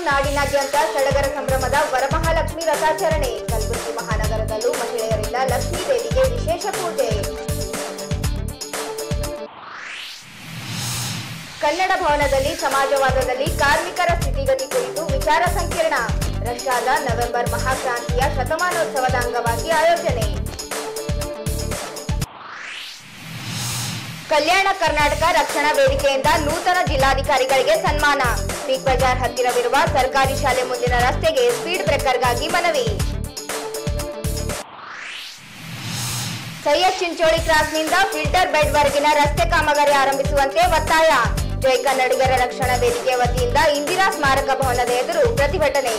ನಾಡಿನಾದ್ಯಂತ ಸಡಗರ ಸಂಭ್ರಮದ ವರಮಹಾಲಕ್ಷ್ಮಿ ರಥಾಚರಣೆ ಕಲಬುರಗಿ ಮಹಾನಗರದಲ್ಲೂ ಮಹಿಳೆಯರಿಂದ ಲಕ್ಷ್ಮೀ ದೇವಿಗೆ ವಿಶೇಷ ಪೂಜೆ ಕನ್ನಡ ಭವನದಲ್ಲಿ ಸಮಾಜವಾದದಲ್ಲಿ ಕಾರ್ಮಿಕರ ಸ್ಥಿತಿಗತಿ ಕುರಿತು ವಿಚಾರ ಸಂಕಿರಣ ರಷ್ಯಾದ ನವೆಂಬರ್ ಮಹಾಕ್ರಾಂತಿಯ ಶತಮಾನೋತ್ಸವದ ಅಂಗವಾಗಿ ಆಯೋಜನೆ ಕಲ್ಯಾಣ ಕರ್ನಾಟಕ ರಕ್ಷಣಾ ವೇದಿಕೆಯಿಂದ ನೂತನ ಜಿಲ್ಲಾಧಿಕಾರಿಗಳಿಗೆ ಸನ್ಮಾನ ಬಿಗ್ ಬಜಾರ್ ಹತ್ತಿರವಿರುವ ಸರ್ಕಾರಿ ಶಾಲೆ ಮುಂದಿನ ರಸ್ತೆಗೆ ಸ್ಪೀಡ್ ಬ್ರೇಕರ್ಗಾಗಿ ಮನವಿ ಸೈಯದ್ ಚಿಂಚೋಳಿ ಕ್ರಾಸ್ನಿಂದ ಫಿಲ್ಟರ್ ಬೆಡ್ ವರೆಗಿನ ರಸ್ತೆ ಕಾಮಗಾರಿ ಆರಂಭಿಸುವಂತೆ ಒತ್ತಾಯ ಜೈ ಕನ್ನಡಿಗರ ರಕ್ಷಣಾ ವೇದಿಕೆ ವತಿಯಿಂದ ಇಂದಿರಾ ಸ್ಮಾರಕ ಭವನದ ಎದುರು ಪ್ರತಿಭಟನೆ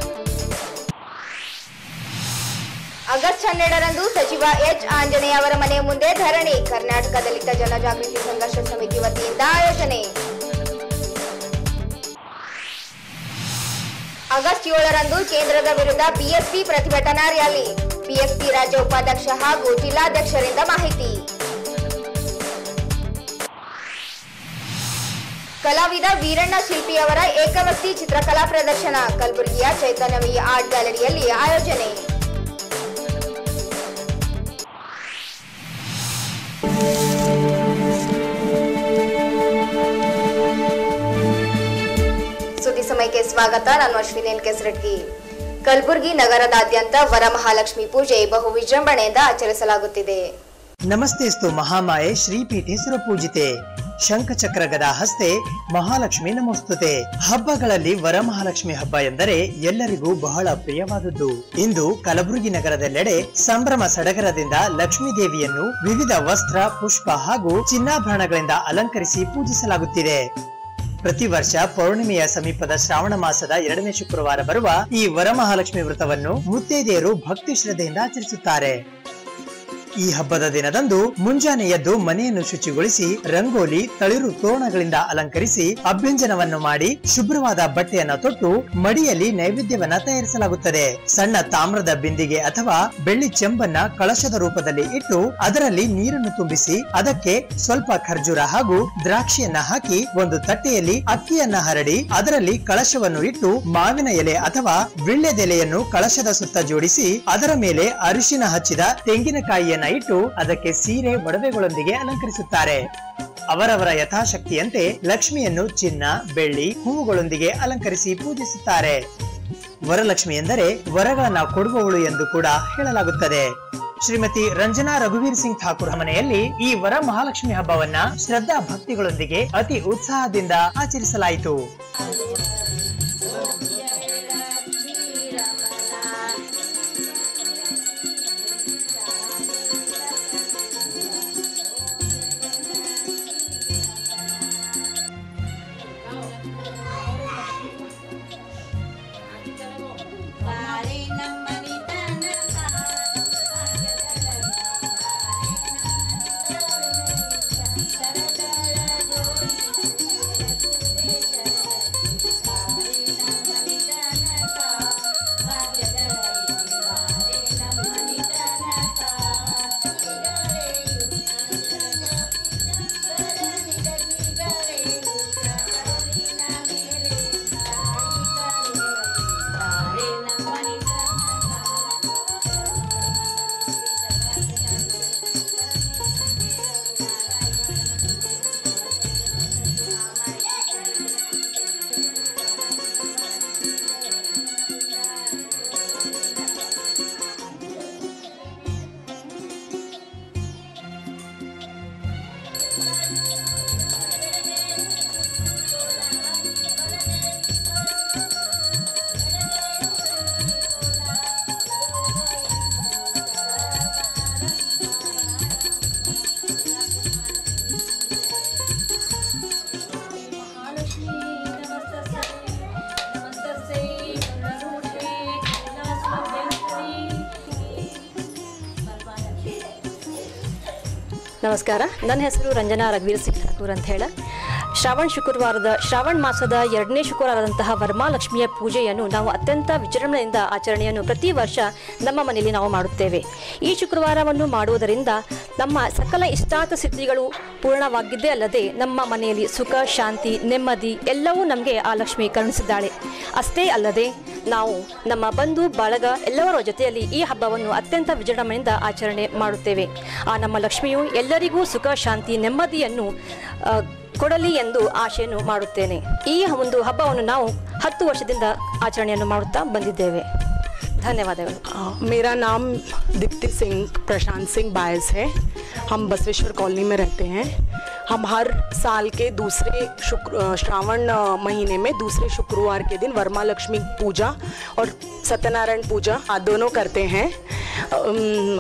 ಆಗಸ್ಟ್ ಹನ್ನೆರಡರಂದು ಸಚಿವ ಎಚ್ ಆಂಜನೇಯ ಅವರ ಮನೆ ಮುಂದೆ ಧರಣಿ ಕರ್ನಾಟಕ ದಲಿತ ಜನಜಾಗೃತಿ ಸಂಘರ್ಷ ಸಮಿತಿ ವತಿಯಿಂದ ಆಯೋಜನೆ ಆಗಸ್ಟ್ ಏಳರಂದು ಕೇಂದ್ರದ ವಿರುದ್ಧ ಬಿಎಸ್ಪಿ ಪ್ರತಿಭಟನಾ ರ್ಯಾಲಿ ಬಿಎಸ್ಪಿ ರಾಜ್ಯ ಉಪಾಧ್ಯಕ್ಷ ಹಾಗೂ ಜಿಲ್ಲಾಧ್ಯಕ್ಷರಿಂದ ಮಾಹಿತಿ ಕಲಾವಿದ ವೀರಣ್ಣ ಶಿಲ್ಪಿಯವರ ಏಕವ್ಯಕ್ತಿ ಚಿತ್ರಕಲಾ ಪ್ರದರ್ಶನ ಕಲಬುರಗಿಯ ಚೈತನ್ಯವಿ ಆರ್ಟ್ ಗ್ಯಾಲರಿಯಲ್ಲಿ ಆಯೋಜನೆ ಸುದ್ದಿ ಸಮಯಕ್ಕೆ ಸ್ವಾಗತ ನಾನು ಅಶ್ವಿನಿ ಎನ್ ಕೆಸರಟ್ಗಿ ಕಲಬುರಗಿ ನಗರದಾದ್ಯಂತ ವರಮಹಾಲಕ್ಷ್ಮಿ ಪೂಜೆ ಬಹು ವಿಜೃಂಭಣೆಯಿಂದ ಆಚರಿಸಲಾಗುತ್ತಿದೆ ನಮಸ್ತೆಸ್ತು ಮಹಾಮಾಯೆ ಶ್ರೀಪೀಠೇಶ್ವರ ಪೂಜಿತೆ ಶಂಖಚಕ್ರ ಗದಾ ಹಸ್ತೆ ಮಹಾಲಕ್ಷ್ಮಿ ನಮೋಸ್ತುತೆ ಹಬ್ಬಗಳಲ್ಲಿ ವರಮಹಾಲಕ್ಷ್ಮಿ ಹಬ್ಬ ಎಂದರೆ ಎಲ್ಲರಿಗೂ ಬಹಳ ಪ್ರಿಯವಾದದ್ದು ಇಂದು ಕಲಬುರಗಿ ನಗರದೆಲ್ಲೆಡೆ ಸಂಭ್ರಮ ಸಡಗರದಿಂದ ಲಕ್ಷ್ಮೀ ದೇವಿಯನ್ನು ವಿವಿಧ ವಸ್ತ್ರ ಪುಷ್ಪ ಹಾಗೂ ಚಿನ್ನಾಭರಣಗಳಿಂದ ಅಲಂಕರಿಸಿ ಪೂಜಿಸಲಾಗುತ್ತಿದೆ ಪ್ರತಿ ವರ್ಷ ಪೌರ್ಣಿಮೆಯ ಸಮೀಪದ ಶ್ರಾವಣ ಮಾಸದ ಎರಡನೇ ಶುಕ್ರವಾರ ಬರುವ ಈ ವರಮಹಾಲಕ್ಷ್ಮಿ ವ್ರತವನ್ನು ಮುತ್ತೈದೆಯರು ಭಕ್ತಿ ಶ್ರದ್ಧೆಯಿಂದ ಆಚರಿಸುತ್ತಾರೆ ಈ ಹಬ್ಬದ ದಿನದಂದು ಮುಂಜಾನೆ ಎದ್ದು ಮನೆಯನ್ನು ಶುಚಿಗೊಳಿಸಿ ರಂಗೋಲಿ ತಳಿರು ತೋರಣಗಳಿಂದ ಅಲಂಕರಿಸಿ ಅಭ್ಯಂಜನವನ್ನು ಮಾಡಿ ಶುಭ್ರವಾದ ಬಟ್ಟೆಯನ್ನ ತೊಟ್ಟು ಮಡಿಯಲ್ಲಿ ನೈವೇದ್ಯವನ್ನ ತಯಾರಿಸಲಾಗುತ್ತದೆ ಸಣ್ಣ ತಾಮ್ರದ ಬಿಂದಿಗೆ ಅಥವಾ ಬೆಳ್ಳಿ ಚೆಂಬನ್ನ ಕಳಶದ ರೂಪದಲ್ಲಿ ಇಟ್ಟು ಅದರಲ್ಲಿ ನೀರನ್ನು ತುಂಬಿಸಿ ಅದಕ್ಕೆ ಸ್ವಲ್ಪ ಖರ್ಜೂರ ಹಾಗೂ ದ್ರಾಕ್ಷಿಯನ್ನ ಹಾಕಿ ಒಂದು ತಟ್ಟೆಯಲ್ಲಿ ಅಕ್ಕಿಯನ್ನ ಹರಡಿ ಅದರಲ್ಲಿ ಕಳಶವನ್ನು ಇಟ್ಟು ಮಾವಿನ ಎಲೆ ಅಥವಾ ವಿಳ್ಳೆದೆಲೆಯನ್ನು ಕಳಶದ ಸುತ್ತ ಜೋಡಿಸಿ ಅದರ ಮೇಲೆ ಅರಿಶಿನ ಹಚ್ಚಿದ ತೆಂಗಿನಕಾಯಿಯನ್ನ ಇಟ್ಟು ಅದಕ್ಕೆ ಸೀರೆ ಒಡವೆಗಳೊಂದಿಗೆ ಅಲಂಕರಿಸುತ್ತಾರೆ ಅವರವರ ಯಥಾಶಕ್ತಿಯಂತೆ ಲಕ್ಷ್ಮಿಯನ್ನು ಚಿನ್ನ ಬೆಳ್ಳಿ ಹೂವುಗಳೊಂದಿಗೆ ಅಲಂಕರಿಸಿ ಪೂಜಿಸುತ್ತಾರೆ ವರಲಕ್ಷ್ಮಿ ಎಂದರೆ ವರಗಳನ್ನ ಕೊಡುವವಳು ಎಂದು ಕೂಡ ಹೇಳಲಾಗುತ್ತದೆ ಶ್ರೀಮತಿ ರಂಜನಾ ರಘುವೀರ್ ಸಿಂಗ್ ಠಾಕೂರ್ ಮನೆಯಲ್ಲಿ ಈ ವರ ಮಹಾಲಕ್ಷ್ಮಿ ಹಬ್ಬವನ್ನ ಶ್ರದ್ಧಾ ಭಕ್ತಿಗಳೊಂದಿಗೆ ಅತಿ ಉತ್ಸಾಹದಿಂದ ಆಚರಿಸಲಾಯಿತು ಬಾರೆ ನಮ್ಮನಿತನ ಮಹಾಲಕ್ಷ್ಮಿ ನಮಸ್ತಸ್ಯೈ ನಮಸ್ತಸ್ಯೈ ಗರುಡರೂಪೇ ಕೈಲಾಸವಾಸ್ಯೈ ನಮಸ್ಕಾರ ನನ್ನ ಹೆಸರು ರಂಜನಾ ರಘುವೀರ್ ಸಿಂಗ್ ಠಾಕೂರ್ ಅಂತ ಹೇಳ ಶ್ರಾವಣ ಶುಕ್ರವಾರದ ಶ್ರಾವಣ ಮಾಸದ ಎರಡನೇ ಶುಕ್ರವಾರದಂತಹ ವರಮಹಾಲಕ್ಷ್ಮಿಯ ಪೂಜೆಯನ್ನು ನಾವು ಅತ್ಯಂತ ವಿಜೃಂಭಣೆಯಿಂದ ಆಚರಣೆಯನ್ನು ಪ್ರತಿ ವರ್ಷ ನಮ್ಮ ಮನೆಯಲ್ಲಿ ನಾವು ಮಾಡುತ್ತೇವೆ ಈ ಶುಕ್ರವಾರವನ್ನು ಮಾಡುವುದರಿಂದ ನಮ್ಮ ಸಕಲ ಇಷ್ಟಾರ್ಥ ಸಿದ್ಧಿಗಳು ಪೂರ್ಣವಾಗಿದ್ದೇ ಅಲ್ಲದೆ ನಮ್ಮ ಮನೆಯಲ್ಲಿ ಸುಖ ಶಾಂತಿ ನೆಮ್ಮದಿ ಎಲ್ಲವೂ ನಮಗೆ ಆ ಲಕ್ಷ್ಮಿ ಕರುಣಿಸಿದ್ದಾಳೆ ಅಷ್ಟೇ ಅಲ್ಲದೆ ನಾವು ನಮ್ಮ ಬಂಧು ಬಳಗ ಎಲ್ಲವರ ಜೊತೆಯಲ್ಲಿ ಈ ಹಬ್ಬವನ್ನು ಅತ್ಯಂತ ವಿಜೃಂಭಣೆಯಿಂದ ಆಚರಣೆ ಮಾಡುತ್ತೇವೆ ಆ ನಮ್ಮ ಲಕ್ಷ್ಮಿಯು ಎಲ್ಲರಿಗೂ ಸುಖ ಶಾಂತಿ ನೆಮ್ಮದಿಯನ್ನು ಆ, ಕೊಡಲಿ ಎಂದು ಆಶೆಯನ್ನು ಮಾಡುತ್ತೇನೆ ಈ ಒಂದು ಹಬ್ಬವನ್ನು ನಾವು ಹತ್ತು ವರ್ಷದಿಂದ ಆಚರಣೆಯನ್ನು ಮಾಡುತ್ತಾ ಬಂದಿದ್ದೇವೆ ಧನ್ಯವಾದಗಳು अ, मेरा नाम दीप्ति सिंह प्रशांत सिंह बायस है हम बसवेश्वर कॉलोनी में रहते हैं हम हर साल के दूसरे शुक्र अ, श्रावण अ, महीने में दूसरे शुक्रवार के दिन वर्मा लक्ष्मी पूजा और सत्यनारायण पूजा आ, दोनों करते हैं अम,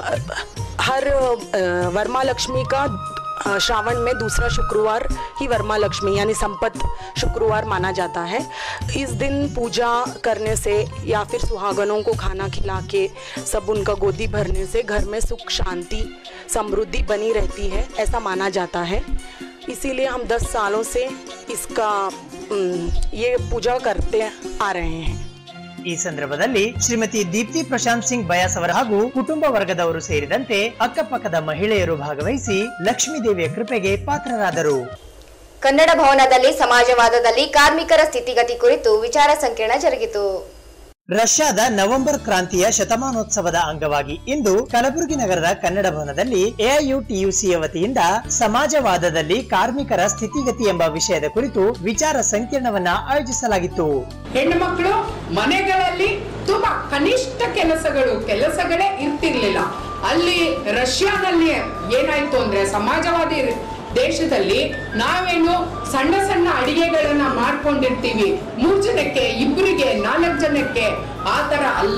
हर अ, वर्मा लक्ष्मी का अ, श्रावण में दूसरा शुक्रवार ही वर्मा लक्ष्मी यानी संपत शुक्रवार माना जाता है इस दिन पूजा करने से या फिर सुहागनों को खाना खिला के सब उनका गोदी भरने से घर में सुख शांति समृद्धि बनी रहती है ऐसा माना जाता है इसीलिए हम 10 सालों से इसका अम, ये पूजा करते आ रहे हैं ಈ ಸಂದರ್ಭದಲ್ಲಿ ಶ್ರೀಮತಿ ದೀಪ್ತಿ ಪ್ರಶಾಂತ್ ಸಿಂಗ್ ಬಯಾಸ್ ಅವರ ಹಾಗೂ ಕುಟುಂಬ ವರ್ಗದವರು ಸೇರಿದಂತೆ ಅಕ್ಕಪಕ್ಕದ ಮಹಿಳೆಯರು ಭಾಗವಹಿಸಿ ಲಕ್ಷ್ಮೀ ದೇವಿಯ ಕೃಪೆಗೆ ಪಾತ್ರರಾದರು ಕನ್ನಡ ಭವನದಲ್ಲಿ ಸಮಾಜವಾದದಲ್ಲಿ ಕಾರ್ಮಿಕರ ಸ್ಥಿತಿಗತಿ ಕುರಿತು ವಿಚಾರ ಸಂಕಿರಣ ಜರುಗಿತು ರಷ್ಯಾದ ನವೆಂಬರ್ ಕ್ರಾಂತಿಯ ಶತಮಾನೋತ್ಸವದ ಅಂಗವಾಗಿ ಇಂದು ಕಲಬುರಗಿ ನಗರದ ಕನ್ನಡ ಭವನದಲ್ಲಿ ಎಐಯುಟಿಯುಸಿಯ ವತಿಯಿಂದ ಸಮಾಜವಾದದಲ್ಲಿ ಕಾರ್ಮಿಕರ ಸ್ಥಿತಿಗತಿ ಎಂಬ ವಿಷಯದ ಕುರಿತು ವಿಚಾರ ಸಂಕಿರಣವನ್ನ ಆಯೋಜಿಸಲಾಗಿತ್ತು ಹೆಣ್ಣು ಮಕ್ಕಳು ಮನೆಗಳಲ್ಲಿ ತುಂಬಾ ಕನಿಷ್ಠ ಕೆಲಸಗಳು ಕೆಲಸಗಳೇ ಇರ್ತಿರ್ಲಿಲ್ಲ ಅಲ್ಲಿ ರಷ್ಯಾನಲ್ಲಿ ಏನಾಯ್ತು ಅಂದ್ರೆ ಸಮಾಜವಾದಿ ದೇಶದಲ್ಲಿ ನಾವೇನು ಸಣ್ಣ ಸಣ್ಣ ಅಡಿಗೆಗಳನ್ನ ಮಾಡ್ಕೊಂಡಿರ್ತೀವಿ ಮೂರ್ ಜನಕ್ಕೆ ಇಬ್ಬರಿಗೆ ನಾಲ್ಕು ಜನಕ್ಕೆ ಆ ತರ ಅಲ್ಲ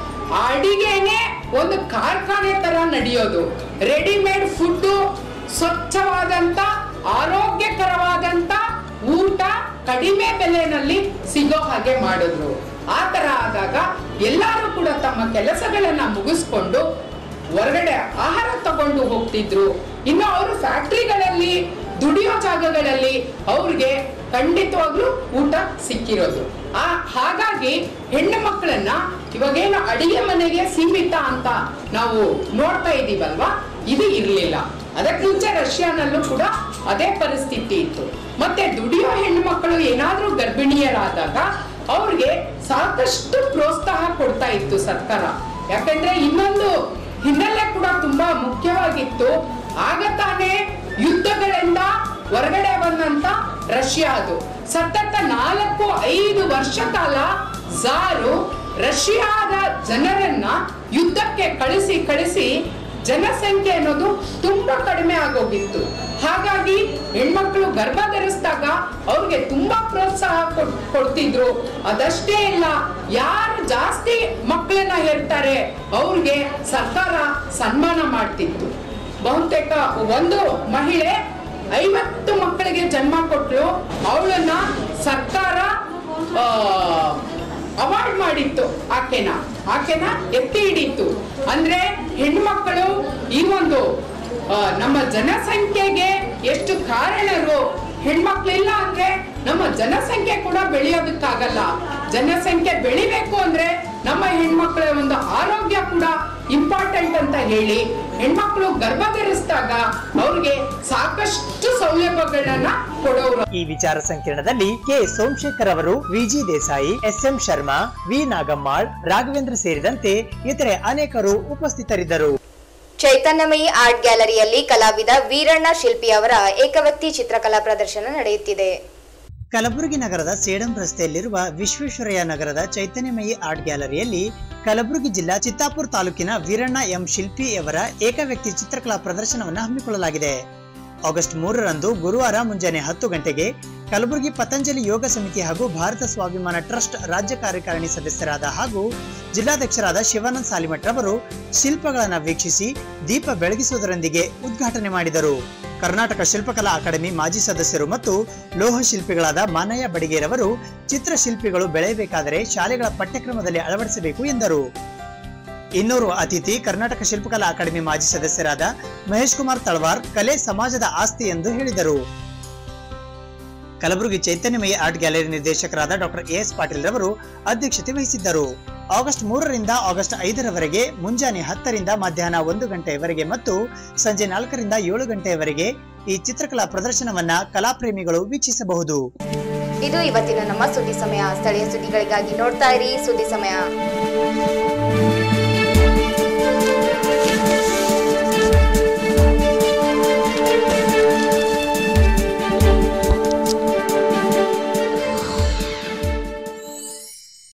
ಆ ಅಡಿಗೆನೆ ಒಂದು ಕಾರ್ಖಾನೆ ತರ ನಡೆಯೋದು ರೆಡಿಮೇಡ್ ಫುಡ್ ಸ್ವಚ್ಛವಾದಂತ ಆರೋಗ್ಯಕರವಾದಂತ ಊಟ ಕಡಿಮೆ ಬೆಲೆನಲ್ಲಿ ಸಿಗೋ ಹಾಗೆ ಮಾಡಿದ್ರು ಆ ತರ ಆದಾಗ ಎಲ್ಲರೂ ಕೂಡ ತಮ್ಮ ಕೆಲಸಗಳನ್ನ ಮುಗಿಸ್ಕೊಂಡು ಹೊರಗಡೆ ಆಹಾರ ತಗೊಂಡು ಹೋಗ್ತಿದ್ರು ಇನ್ನು ಅವರು ಫ್ಯಾಕ್ಟ್ರಿಗಳಲ್ಲಿ ದುಡಿಯೋ ಜಾಗಗಳಲ್ಲಿ ಅವ್ರಿಗೆ ಖಂಡಿತವಾಗ್ಲೂ ಊಟ ಸಿಕ್ಕಿರೋದು ಆ ಹಾಗಾಗಿ ಹೆಣ್ಣು ಮಕ್ಕಳನ್ನ ಇವಾಗೇನು ಅಡಿಗೆ ಮನೆಗೆ ಸೀಮಿತ ಅಂತ ನಾವು ನೋಡ್ತಾ ಇದೀವಲ್ವಾ ಇದು ಇರ್ಲಿಲ್ಲ ಅದಕ್ಕೆ ಮುಂಚೆ ರಷ್ಯಾನಲ್ಲೂ ಕೂಡ ಅದೇ ಪರಿಸ್ಥಿತಿ ಇತ್ತು ಮತ್ತೆ ದುಡಿಯೋ ಹೆಣ್ಣು ಮಕ್ಕಳು ಏನಾದ್ರೂ ಗರ್ಭಿಣಿಯರಾದಾಗ ಅವ್ರಿಗೆ ಸಾಕಷ್ಟು ಪ್ರೋತ್ಸಾಹ ಕೊಡ್ತಾ ಇತ್ತು ಸರ್ಕಾರ ಯಾಕಂದ್ರೆ ಇನ್ನೊಂದು ಹಿನ್ನೆಲೆ ಕೂಡ ತುಂಬಾ ಮುಖ್ಯವಾಗಿತ್ತು ಆಗ ತಾನೇ ಯುದ್ಧಗಳಿಂದ ಹೊರಗಡೆ ಬಂದಂತ ರಷ್ಯಾ ಅದು ಸತತ ನಾಲ್ಕು ಐದು ವರ್ಷ ಕಾಲ ಝಾರು ರಷ್ಯಾದ ಜನರನ್ನ ಯುದ್ಧಕ್ಕೆ ಕಳಿಸಿ ಕಳಿಸಿ ಜನಸಂಖ್ಯೆ ಅನ್ನೋದು ತುಂಬಾ ಕಡಿಮೆ ಆಗೋಗಿತ್ತು ಹಾಗಾಗಿ ಹೆಣ್ಮಕ್ಳು ಗರ್ಭ ಧರಿಸಿದಾಗ ಅವ್ರಿಗೆ ತುಂಬಾ ಪ್ರೋತ್ಸಾಹ ಕೊಡ್- ಕೊಡ್ತಿದ್ರು ಅದಷ್ಟೇ ಇಲ್ಲ ಯಾರು ಜಾಸ್ತಿ ಮಕ್ಕಳನ್ನ ಹೇಳ್ತಾರೆ ಅವ್ರಿಗೆ ಸರ್ಕಾರ ಸನ್ಮಾನ ಮಾಡ್ತಿತ್ತು ಬಹುತೇಕ ಒಂದು ಮಹಿಳೆ ಐವತ್ತು ಮಕ್ಕಳಿಗೆ ಜನ್ಮ ಕೊಟ್ಲು ಅವಳನ್ನ ಸರ್ಕಾರ ಅವಾರ್ಡ್ ಮಾಡಿತ್ತು ಆಕೆನ ಆಕೆನ ಎತ್ತಿ ಹಿಡಿತು ಅಂದ್ರೆ ಹೆಣ್ಮಕ್ಕಳು ಈ ಒಂದು ಆ, ನಮ್ಮ ಜನಸಂಖ್ಯೆಗೆ ಎಷ್ಟು ಕಾರಣರು ಹೆಣ್ಮಕ್ಳಿಲ್ಲ ಅಂದ್ರೆ ನಮ್ಮ ಜನಸಂಖ್ಯೆ ಕೂಡ ಬೆಳೆಯೋದಕ್ಕಾಗಲ್ಲ ಜನಸಂಖ್ಯೆ ಬೆಳಿಬೇಕು ಅಂದ್ರೆ ನಮ್ಮ ಹೆಣ್ಮಕ್ಳ ಒಂದು ಆರೋಗ್ಯ ಕೂಡ ಇಂಪಾರ್ಟೆಂಟ್ ಅಂತ ಹೇಳಿ ಹೆಣ್ಮಕ್ಳು ಗರ್ಭ ಧರಿಸಿದಾಗ ಅವ್ರಿಗೆ ಸಾಕಷ್ಟು ಸೌಲಭ್ಯಗಳನ್ನ ಕೊಡೋರು ಈ ವಿಚಾರ ಸಂಕಿರಣದಲ್ಲಿ ಕೆ ಸೋಮಶೇಖರ್ ಅವರು V G Desai S M Sharma V Nagammal Raghavendra ಸೇರಿದಂತೆ ಇತರೆ ಅನೇಕರು ಉಪಸ್ಥಿತರಿದ್ದರು ಚೈತನ್ಯಮಯಿ ಆರ್ಟ್ ಗ್ಯಾಲರಿಯಲ್ಲಿ ಕಲಾವಿದ ವೀರಣ್ಣ ಶಿಲ್ಪಿ ಅವರ ಏಕವ್ಯಕ್ತಿ ಚಿತ್ರಕಲಾ ಪ್ರದರ್ಶನ ನಡೆಯುತ್ತಿದೆ ಕಲಬುರಗಿ ನಗರದ ಸೇಡಂ ರಸ್ತೆಯಲ್ಲಿರುವ ವಿಶ್ವೇಶ್ವರಯ್ಯ ನಗರದ ಚೈತನ್ಯಮಯಿ ಆರ್ಟ್ ಗ್ಯಾಲರಿಯಲ್ಲಿ ಕಲಬುರಗಿ ಜಿಲ್ಲಾ ಚಿತ್ತಾಪುರ ತಾಲೂಕಿನ ವೀರಣ್ಣ ಎಂ ಶಿಲ್ಪಿಯವರ ಏಕವ್ಯಕ್ತಿ ಚಿತ್ರಕಲಾ ಪ್ರದರ್ಶನವನ್ನು ಹಮ್ಮಿಕೊಳ್ಳಲಾಗಿದೆ ಆಗಸ್ಟ್ ಮೂರರಂದು ಗುರುವಾರ ಮುಂಜಾನೆ ಹತ್ತು ಗಂಟೆಗೆ ಕಲಬುರಗಿ ಪತಂಜಲಿ ಯೋಗ ಸಮಿತಿ ಹಾಗೂ ಭಾರತ ಸ್ವಾಭಿಮಾನ ಟ್ರಸ್ಟ್ ರಾಜ್ಯ ಕಾರ್ಯಕಾರಿಣಿ ಸದಸ್ಯರಾದ ಹಾಗೂ ಜಿಲ್ಲಾಧ್ಯಕ್ಷರಾದ ಶಿವಾನಂದ್ ಸಾಲಿಮಠ್ ರವರು ಶಿಲ್ಪಗಳನ್ನು ವೀಕ್ಷಿಸಿ ದೀಪ ಬೆಳಗಿಸುವುದರೊಂದಿಗೆ ಉದ್ಘಾಟನೆ ಮಾಡಿದರು ಕರ್ನಾಟಕ ಶಿಲ್ಪಕಲಾ ಅಕಾಡೆಮಿ ಮಾಜಿ ಸದಸ್ಯರು ಮತ್ತು ಲೋಹ ಶಿಲ್ಪಿಗಳಾದ ಮಾನಯ್ಯ ಬಡಿಗೇರವರು ಚಿತ್ರಶಿಲ್ಪಿಗಳು ಬೆಳೆಯಬೇಕಾದರೆ ಶಾಲೆಗಳ ಪಠ್ಯಕ್ರಮದಲ್ಲಿ ಅಳವಡಿಸಬೇಕು ಎಂದರು ಇನ್ನೋರ್ವ ಅತಿಥಿ ಕರ್ನಾಟಕ ಶಿಲ್ಪಕಲಾ ಅಕಾಡೆಮಿ ಮಾಜಿ ಸದಸ್ಯರಾದ ಮಹೇಶ್ ಕುಮಾರ್ ತಳವಾರ್ ಕಲೆ ಸಮಾಜದ ಆಸ್ತಿ ಎಂದು ಹೇಳಿದರು ಕಲಬುರಗಿ ಚೈತನ್ಯಮಯ ಆರ್ಟ್ ಗ್ಯಾಲರಿ ನಿರ್ದೇಶಕರಾದ ಡಾಕ್ಟರ್ ಎ ಎಸ್ ಪಾಟೀಲ್ ರವರು ಅಧ್ಯಕ್ಷತೆ ವಹಿಸಿದ್ದರು ಆಗಸ್ಟ್ ಮೂರರಿಂದ ಆಗಸ್ಟ್ ಐದರವರೆಗೆ ಮುಂಜಾನೆ ಹತ್ತರಿಂದ ಮಧ್ಯಾಹ್ನ ಒಂದು ಗಂಟೆಯವರೆಗೆ ಮತ್ತು ಸಂಜೆ ನಾಲ್ಕರಿಂದ ಏಳು ಗಂಟೆಯವರೆಗೆ ಈ ಚಿತ್ರಕಲಾ ಪ್ರದರ್ಶನವನ್ನ ಕಲಾಪ್ರೇಮಿಗಳು ವೀಕ್ಷಿಸಬಹುದು ಇದು ಇವತ್ತಿನ ನಮ್ಮ ಸುದ್ದಿ ಸಮಯ ಸ್ಥಳೀಯ ಸುದ್ದಿಗಳಿಗಾಗಿ ನೋಡ್ತಾ ಇರಿ ಸುದ್ದಿ ಸಮಯ